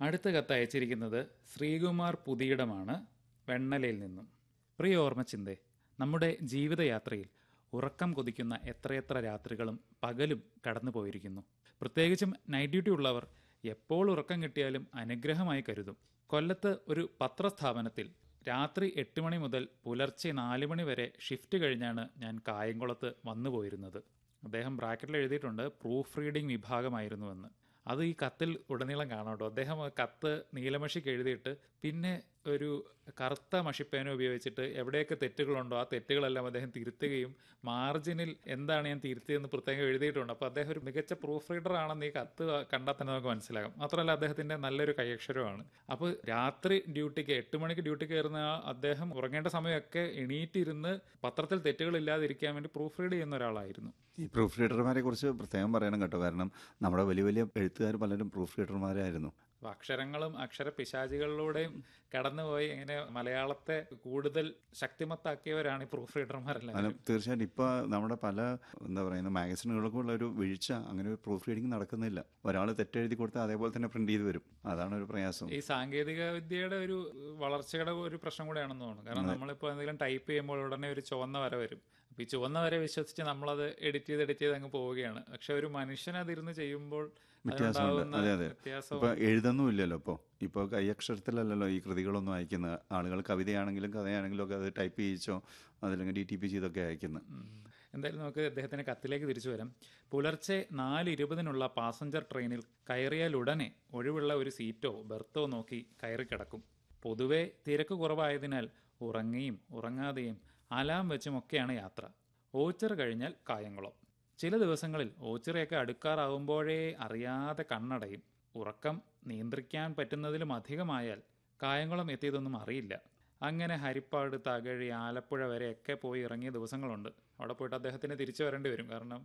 അടുത്ത കത്ത് അയച്ചിരിക്കുന്നത് ശ്രീകുമാർ പുതിയിടമാണ് വെണ്ണലയിൽ നിന്നും പ്രിയ ഓർമ്മച്ചിന്തേ നമ്മുടെ ജീവിതയാത്രയിൽ ഉറക്കം കൊതിക്കുന്ന എത്രയെത്ര രാത്രികളും പകലും കടന്നു പോയിരിക്കുന്നു പ്രത്യേകിച്ചും നൈറ്റ് ഡ്യൂട്ടി ഉള്ളവർ എപ്പോൾ ഉറക്കം കിട്ടിയാലും അനുഗ്രഹമായി കരുതും കൊല്ലത്ത് ഒരു പത്രസ്ഥാപനത്തിൽ രാത്രി എട്ട് മണി മുതൽ പുലർച്ചെ നാല് മണി വരെ ഷിഫ്റ്റ് കഴിഞ്ഞാണ് ഞാൻ കായംകുളത്ത് വന്നു പോയിരുന്നത് അദ്ദേഹം ബ്രാക്കറ്റിൽ എഴുതിയിട്ടുണ്ട് പ്രൂഫ് റീഡിംഗ് വിഭാഗമായിരുന്നുവെന്ന് അത് ഈ കത്തിൽ ഉടനീളം കാണാം കേട്ടോ അദ്ദേഹം ആ കത്ത് നീലമഷിക്ക് എഴുതിയിട്ട് പിന്നെ ഒരു കറുത്ത മഷിപ്പേന ഉപയോഗിച്ചിട്ട് എവിടെയൊക്കെ തെറ്റുകളുണ്ടോ ആ തെറ്റുകളെല്ലാം അദ്ദേഹം തിരുത്തുകയും മാർജിനിൽ എന്താണ് ഞാൻ തിരുത്തിയതെന്ന് പ്രത്യേകം എഴുതിയിട്ടുണ്ട് അപ്പോൾ അദ്ദേഹം ഒരു മികച്ച പ്രൂഫ് റീഡർ ആണെന്ന് ഈ കത്ത് കണ്ടാൽ തന്നെ നമുക്ക് മനസ്സിലാകും മാത്രമല്ല അദ്ദേഹത്തിന്റെ നല്ലൊരു കൈയക്ഷരമാണ് അപ്പോൾ രാത്രി ഡ്യൂട്ടിക്ക് എട്ട് മണിക്ക് ഡ്യൂട്ടിക്ക് കയറുന്ന ആ അദ്ദേഹം ഉറങ്ങേണ്ട സമയമൊക്കെ എണീറ്റിരുന്ന് പത്രത്തിൽ തെറ്റുകളില്ലാതിരിക്കാൻ വേണ്ടി പ്രൂഫ് റീഡ് ചെയ്യുന്ന ഒരാളായിരുന്നു ഈ പ്രൂഫ് റീഡർമാരെ കുറിച്ച് പ്രത്യേകം പറയണം കേട്ടോ കാരണം നമ്മുടെ വലിയ വലിയ എഴുത്തുകാർ പലരും പ്രൂഫ് റീഡർമാരായിരുന്നു അപ്പൊ അക്ഷരങ്ങളും അക്ഷര പിശാചികളിലൂടെയും കടന്നുപോയി ഇങ്ങനെ മലയാളത്തെ കൂടുതൽ ശക്തിമത്താക്കിയവരാണ് ഈ പ്രൂഫ് റീഡർമാരെല്ലാം അല്ല തീർച്ചയായിട്ടും ഇപ്പോൾ നമ്മുടെ പല എന്താ പറയുന്ന മാഗസിനുകൾക്കും ഉള്ള ഒരു വീഴ്ച അങ്ങനെ ഒരു പ്രൂഫ് റീഡിംഗ് നടക്കുന്നില്ല ഒരാൾ തെറ്റെഴുതി കൊടുത്താൽ അതേപോലെ തന്നെ പ്രിന്റ് ചെയ്ത് വരും അതാണ് ഒരു പ്രയാസം ഈ സാങ്കേതിക വിദ്യയുടെ ഒരു വളർച്ചയുടെ ഒരു പ്രശ്നം കൂടെയാണെന്ന് തോന്നുന്നു കാരണം നമ്മളിപ്പോൾ എന്തെങ്കിലും ടൈപ്പ് ചെയ്യുമ്പോൾ ഉടനെ ഒരു ചുവന്ന വര വരും അപ്പോൾ ഈ ചുവന്ന വര വിശ്വസിച്ച് നമ്മളത് എഡിറ്റ് ചെയ്ത് എഡിറ്റ് ചെയ്ത് അങ്ങ് പോവുകയാണ് പക്ഷെ ഒരു മനുഷ്യൻ അതിരുന്ന് ചെയ്യുമ്പോൾ വ്യത്യാസമുണ്ട് അതിനുണ്ടാവുന്ന അതെ അതെ വ്യത്യാസം ഇപ്പൊ എഴുതുന്നും ഇല്ലല്ലോ ഇപ്പോൾ ഇപ്പോൾ കൈയക്ഷരത്തിലല്ലല്ലോ ഈ കൃതികളൊന്നും അയക്കുന്ന ആളുകൾ കവിതയാണെങ്കിലും കഥയാണെങ്കിലും ഒക്കെ അത് ടൈപ്പ് ചെയ്യിച്ചോ അതല്ലെങ്കിൽ ഡി ടി പി ചെയ്തൊക്കെ അയക്കുന്നത് ഉം. എന്തായാലും നമുക്ക് അദ്ദേഹത്തിന്റെ കത്തിലേക്ക് തിരിച്ചു വരാം പുലർച്ചെ നാല് ഇരുപതിനുള്ള പാസഞ്ചർ ട്രെയിനിൽ കയറിയാൽ ഉടനെ ഒഴിവുള്ള ഒരു സീറ്റോ ബെർത്തോ നോക്കി കയറി കിടക്കും പൊതുവെ തിരക്ക് കുറവായതിനാൽ ഉറങ്ങിയും ഉറങ്ങാതെയും അലാം വെച്ചുമൊക്കെയാണ് യാത്ര ഓച്ചിറ കഴിഞ്ഞാൽ കായംകുളം ചില ദിവസങ്ങളിൽ ഓച്ചിറയൊക്കെ അടുക്കാറാവുമ്പോഴേ അറിയാതെ കണ്ണടയും ഉറക്കം നിയന്ത്രിക്കാൻ പറ്റുന്നതിലും അധികമായാൽ കായംകുളം എത്തിയതൊന്നും അറിയില്ല അങ്ങനെ ഹരിപ്പാട് തകഴി ആലപ്പുഴ വരെയൊക്കെ പോയി ഇറങ്ങിയ ദിവസങ്ങളുണ്ട് അവിടെ പോയിട്ട് അദ്ദേഹത്തിന് തിരിച്ചു വരേണ്ടി വരും കാരണം